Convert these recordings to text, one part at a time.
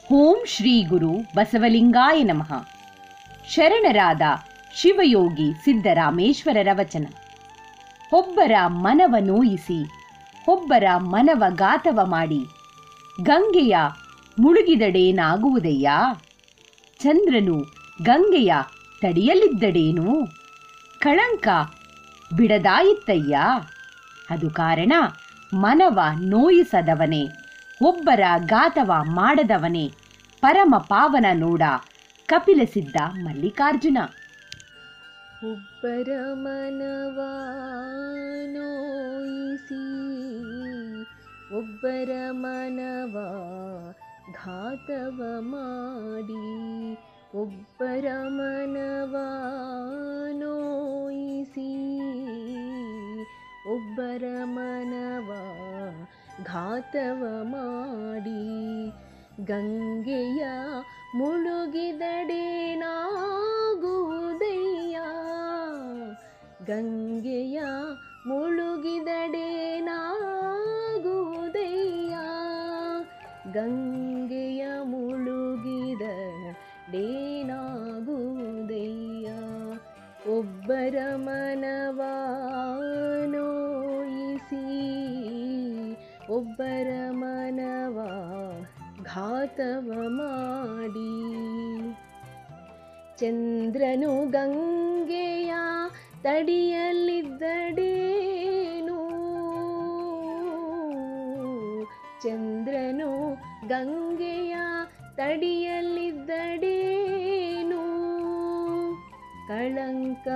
ಓಂ ಶ್ರೀ ಗುರು ಬಸವಲಿಂಗಾಯ ನಮಃ ಶರಣರಾದ ಶಿವಯೋಗಿ ಸಿದ್ದರಾಮೇಶ್ವರರ ವಚನ ಒಬ್ಬರ ಮನವ ನೋಯಿಸಿ ಒಬ್ಬರ ಮನವ ಗಾತವ ಮಾಡಿ ಗಂಗೆಯ ಮುಳುಗಿದಡೇನಾಗುವುದಯ್ಯ ಚಂದ್ರನು ಗಂಗೆಯ ತಡಿಯಲಿದ್ದಡೇನು ಕಳಂಕ ಬಿಡದಾಯಿತ್ತಯ್ಯ ಅದು ಕಾರಣ ಮನವ ನೋಯಿಸದವನೇ ಒಬ್ಬರ ಗಾತವ ಮಾಡದವನೇ ಪರಮ ಪಾವನ ನೋಡ ಕಪಿಲ ಸಿದ್ಧ ಮಲ್ಲಿಕಾರ್ಜುನ ಒಬ್ಬರ ಮನವ ನೋಯಿಸಿ ಒಬ್ಬರ ಮನವ ಘಾತವ ಮಾಡಿ ಒಬ್ಬರ ಮನವ ನೋಯಿಸಿ ಒಬ್ಬರ ಮನವ ಘಾತವ ಮಾಡಿ ಗಂಗೆಯ ಮುಳುಗಿದಡೇನಾಗುವುದಯ್ಯ ಗಂಗೆಯ ಮುಳುಗಿದಡೇನಾಗುವುದಯ್ಯ ಗಂಗೆಯ ಮುಳುಗಿದಡೇನಾಗುವುದಯ್ಯ ಒಬ್ಬರ ಮನವ ನೋಯಿಸಿ ಒಬ್ಬರ ಮನವ ಘಾತವ ಮಾಡಿ ಚಂದ್ರನು ಗಂಗೆಯ ತಡಿಯಲಿದ್ದಡೇನು ಚಂದ್ರನು ಗಂಗೆಯ ತಡಿಯಲಿದ್ದಡೇನು ಕಳಂಕ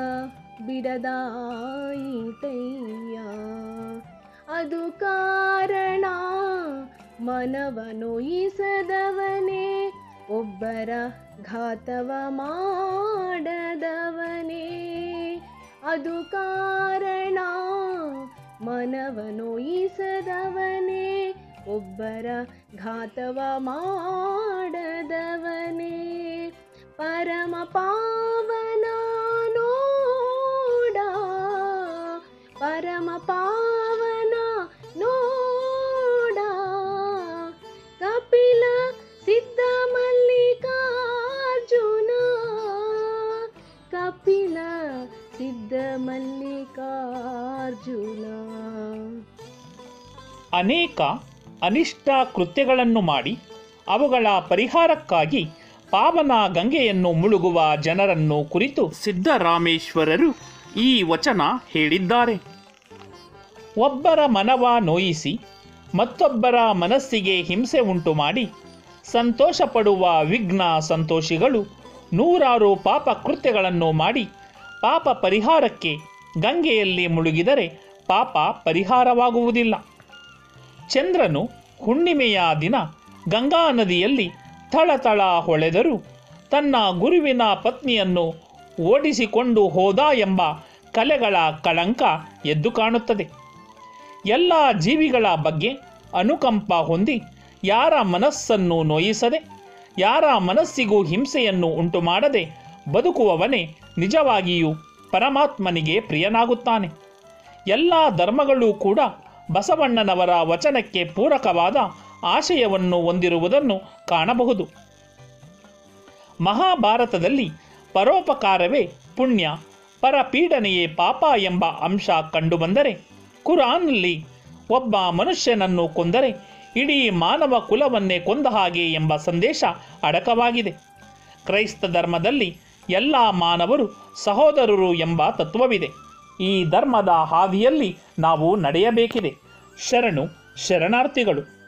ಬಿಡದಾಯಿತಯ್ಯ ಅದು ಕಾರಣ ಮನವ ನೋಯಿಸದವನೇ ಒಬ್ಬರ ಘಾತವ ಮಾಡದವನೇ ಅದು ಕಾರಣ ಮನವ ನೋಯಿಸದವನೇ ಒಬ್ಬರ ಘಾತವ ಮಾಡದವನೇ ಪರಮ ಪಾವನ ನೋಡ ಪರಮ ಪಾವನ ನೋಡ ಕಪಿಲ ಸಿದ್ಧ ಮಲ್ಲಿಕಾರ್ಜುನ ಕಪಿಲ ಸಿದ್ಧ ಮಲ್ಲಿಕಾರ್ಜುನ ಅನೇಕ ಅನಿಷ್ಟ ಕೃತ್ಯಗಳನ್ನು ಮಾಡಿ ಅವುಗಳ ಪರಿಹಾರಕ್ಕಾಗಿ ಪಾವನ ಗಂಗೆಯನ್ನು ಮುಳುಗುವ ಜನರನ್ನು ಕುರಿತು ಸಿದ್ದರಾಮೇಶ್ವರರು ಈ ವಚನ ಹೇಳಿದ್ದಾರೆ ಒಬ್ಬರ ಮನವ ನೋಯಿಸಿ ಮತ್ತೊಬ್ಬರ ಮನಸ್ಸಿಗೆ ಹಿಂಸೆ ಉಂಟು ಮಾಡಿ ಸಂತೋಷ ಪಡುವ ವಿಘ್ನ ಸಂತೋಷಿಗಳು ನೂರಾರು ಪಾಪ ಕೃತ್ಯಗಳನ್ನು ಮಾಡಿ ಪಾಪ ಪರಿಹಾರಕ್ಕೆ ಗಂಗೆಯಲ್ಲಿ ಮುಳುಗಿದರೆ ಪಾಪ ಪರಿಹಾರವಾಗುವುದಿಲ್ಲ ಚಂದ್ರನು ಹುಣ್ಣಿಮೆಯ ದಿನ ಗಂಗಾ ನದಿಯಲ್ಲಿ ಥಳಥಳ ಹೊಳೆದರೂ ತನ್ನ ಗುರುವಿನ ಪತ್ನಿಯನ್ನು ಓಡಿಸಿಕೊಂಡು ಹೋದ ಎಂಬ ಕಲೆಗಳ ಕಳಂಕ ಎದ್ದು ಕಾಣುತ್ತದೆ ಎಲ್ಲ ಜೀವಿಗಳ ಬಗ್ಗೆ ಅನುಕಂಪ ಹೊಂದಿ ಯಾರ ಮನಸ್ಸನ್ನು ನೋಯಿಸದೆ ಯಾರ ಮನಸ್ಸಿಗೂ ಹಿಂಸೆಯನ್ನು ಉಂಟು ಮಾಡದೆ ಬದುಕುವವನೇ ನಿಜವಾಗಿಯೂ ಪರಮಾತ್ಮನಿಗೆ ಪ್ರಿಯನಾಗುತ್ತಾನೆ ಎಲ್ಲ ಧರ್ಮಗಳೂ ಕೂಡ ಬಸವಣ್ಣನವರ ವಚನಕ್ಕೆ ಪೂರಕವಾದ ಆಶಯವನ್ನು ಹೊಂದಿರುವುದನ್ನು ಕಾಣಬಹುದು ಮಹಾಭಾರತದಲ್ಲಿ ಪರೋಪಕಾರವೇ ಪುಣ್ಯ ಪರಪೀಡನೆಯೇ ಪಾಪ ಎಂಬ ಅಂಶ ಕಂಡುಬಂದರೆ ಕುರಾನ್ನಲ್ಲಿ ಒಬ್ಬ ಮನುಷ್ಯನನ್ನು ಕೊಂದರೆ ಇಡೀ ಮಾನವ ಕುಲವನ್ನೇ ಕೊಂದ ಹಾಗೆ ಎಂಬ ಸಂದೇಶ ಅಡಕವಾಗಿದೆ ಕ್ರೈಸ್ತ ಧರ್ಮದಲ್ಲಿ ಎಲ್ಲ ಮಾನವರು ಸಹೋದರರು ಎಂಬ ತತ್ವವಿದೆ ಈ ಧರ್ಮದ ಹಾದಿಯಲ್ಲಿ ನಾವು ನಡೆಯಬೇಕಿದೆ ಶರಣು ಶರಣಾರ್ಥಿಗಳು